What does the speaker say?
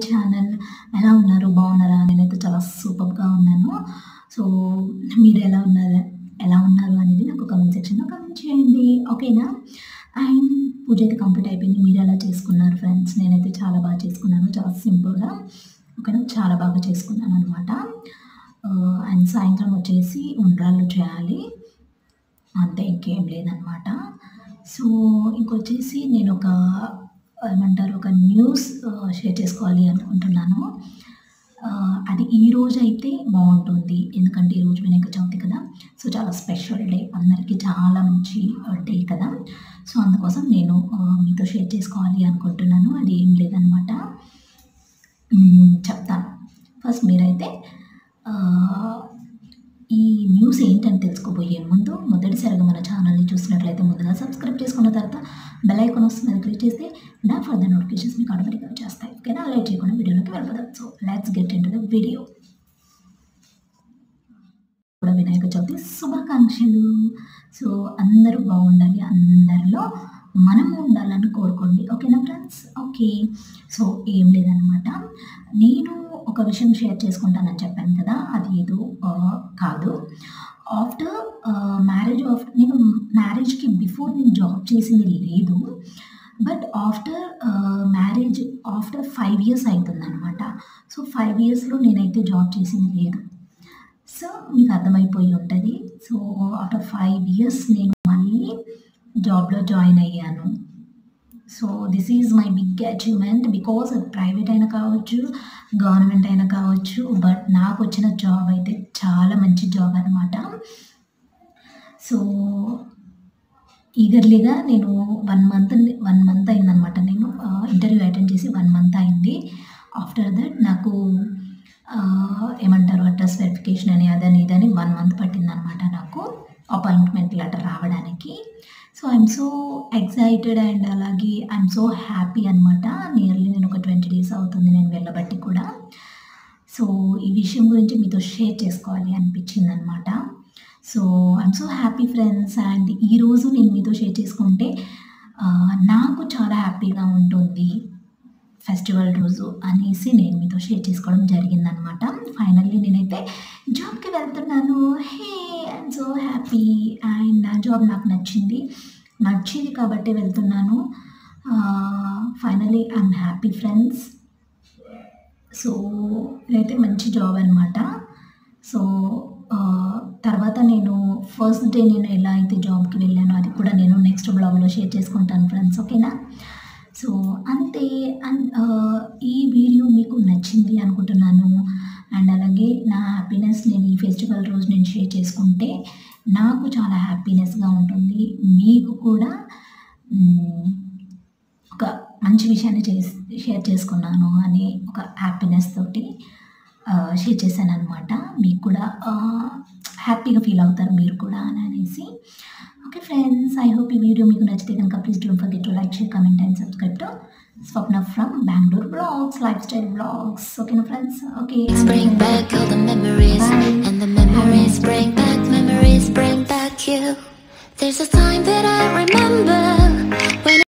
Channel. ఎలా ఉన్నారు? బాగున్నారా? నేనైతే చాలా సూపర్బ్‌గా ఉన్నాను. సో, మీరెలా ఉన్నారు? ఎలా ఉన్నారు అనేది నాకు కామెంట్ సెక్షన్‌లో కామెంట్ చేయండి. ఓకేనా? అండ్ పూజ అయితే కంప్లీట్ అయిపోయింది. మీరెలా చేసుకున్నారు ఫ్రెండ్స్? నేనైతే చాలా బాగా చేసుకున్నాను. చాలా సింపుల్‌గా ఓకేనా? చాలా బాగా చేసుకున్నాననమాట. ఆహ్, అండ్ సాయంత్రం వచ్చేసి ఉండ్రాళ్ళు చేయాలి. అంతే ఇంకేం లేదనమాట. సో, ఇంకొచ్చేసి నేనొక ఏమంటారు? ఒక న్యూస్ ఆహ్, షేర్ చేసుకోవాలి అనుకుంటున్నాను. ఆహ్, అది ఈరోజైతే బావుంటుంది. ఎందుకంటే ఈరోజు వినాయక చవితి కదా! సో, చాలా స్పెషల్ డే. అందరికీ చాలా మంచి ఆహ్, డే కదా! సో, అందుకోసం నేను ఆహ్, మీతో షేర్ చేసుకోవాలి అనుకుంటున్నాను. అది ఏం లేదనమాట. హ్మ్. చెప్తాను. ఫస్ట్ మీరైతే ఆహ్, ఈ న్యూస్ ఏంటని తెలుసుకోబోయే ముందు మొదటిసారిగా మన ఛానల్‌ని చూస్తున్నట్లయితే ముందుగా సబ్స్క్రైబ్ చేసుకున్న తర్వాత బెల్ ఐకాన్ వస్తుంది. అది క్లిక్ చేస్తే నా ఫర్దర్ నోటిఫికేషన్స్ మీకు ఆటోమేటిక్‌గా వచ్చేస్తాయి. ఓకేనా? లేట్ చేయకుండా వీడియోలోకి వెళ్ళిపోదాం. So, let's get into the video. కూడా వినాయక చవితి శుభాకాంక్షలు. సో, అందరూ బాగుండాలి. అందరిలో మనము ఉండాలని కోరుకోండి. ఓకేనా ఫ్రెండ్స్? ఓకే. సో, ఏం లేదనమాట. నేను ఒక విషయం షేర్ చేసుకుంటానని చెప్పాను కదా! అది ఏదో ఆహ్, కాదు. ఆఫ్టర్ ఆహ్, మ్యారేజ్ ఆఫ్ నేను మ్యారేజ్‌కి బిఫోర్ నేను జాబ్ చేసింది లేదు. But after ah, marriage after 5 years అయితుందనమాట. సో, 5 ఇయర్స్‌లో నేనైతే జాబ్ చేసింది లేదు. సో, మీకు అర్థమైపోయి ఉంటది. సో, ఆఫ్టర్ 5 ఇయర్స్ నేను మళ్ళీ జాబ్‌లో జాయిన్ అయ్యాను. So, this is my big అచీవ్‌మెంట్. బికాజ్ అది ప్రైవేట్ అయినా కావచ్చు, గవర్నమెంట్ అయినా కావచ్చు. బట్ నాకొచ్చిన జాబ్ అయితే చాలా మంచి జాబ్ అనమాట. సో, ఈగర్లీగా నేను 1 మంత్ 1 మంత్ అయిందనమాట. నేను ఆహ్, ఇంటర్వ్యూ అటెండ్ చేసి 1 మంత్ అయింది. ఆఫ్టర్ దట్ నాకు ఆహ్, ఏమంటారు? అడ్రెస్ వెరిఫికేషన్ అని అదని ఇదని 1 మంత్ పట్టిందనమాట నాకు. అపాయింట్‌మెంట్ లెటర్ రావడానికి. So, I'm so excited and అలాగే ఐయామ్ సో హ్యాపీ అనమాట. నియర్లీ నేను ఒక 20 డేస్ అవుతుంది నేను వెళ్ళబట్టి కూడా. సో, ఈ విషయం గురించి మీతో షేర్ చేసుకోవాలి అనిపించిందనమాట. So, I'm so happy friends. And ఈరోజు నేను మీతో షేర్ చేసుకుంటే ఆహ్, నాకు చాలా హ్యాపీగా ఉంటుంది. ఫెస్టివల్ రోజు అనేసి నేను మీతో షేర్ చేసుకోవడం జరిగిందనమాట. ఫైనల్లీ నేనైతే జాబ్‌కి వెళ్తున్నాను. Hey! I'm so happy. And నా జాబ్ నాకు నచ్చింది. నచ్చింది కాబట్టే వెళ్తున్నాను. Ah, finally I'm happy friends. So, ఇదైతే మంచి జాబ్ అనమాట. సో, ఆహ్, తర్వాత నేను ఫస్ట్ డే నేను ఎలా అయితే జాబ్‌కి వెళ్ళానో అది కూడా నేను నెక్స్ట్ వ్లాగ్‌లో షేర్ చేసుకుంటాను ఫ్రెండ్స్. ఓకేనా? సో, అంతే. అండ్ ఆహ్, ఈ వీడియో మీకు నచ్చింది అనుకుంటున్నాను. అండ్ అలాగే నా హ్యాపీనెస్ నేను ఈ ఫెస్టివల్ రోజు నేను షేర్ చేసుకుంటే నాకు చాలా హ్యాపీనెస్‌గా ఉంటుంది. మీకు కూడా హ్మ్. ఒక మంచి విషయాన్ని చేసి షేర్ చేసుకున్నాను అనే ఒక హ్యాపీనెస్ తోటి ఆహ్, షేర్ చేశాననమాట. మీకు కూడా ఆహ్, హ్యాపీగా ఫీల్ అవుతారు మీరు కూడా అని అనేసి. Okay friends. ఐ హోప్ ఈ వీడియో మీకు నచ్చితే గనుక please don't forget to like, share, comment and subscribe to Swapna from Bengaluru vlogs, lifestyle vlogs. ఓకేనా friends? Okay. Bring back all the memories, Bye. and the memories bring back memories, bring back you. There's a time that I remember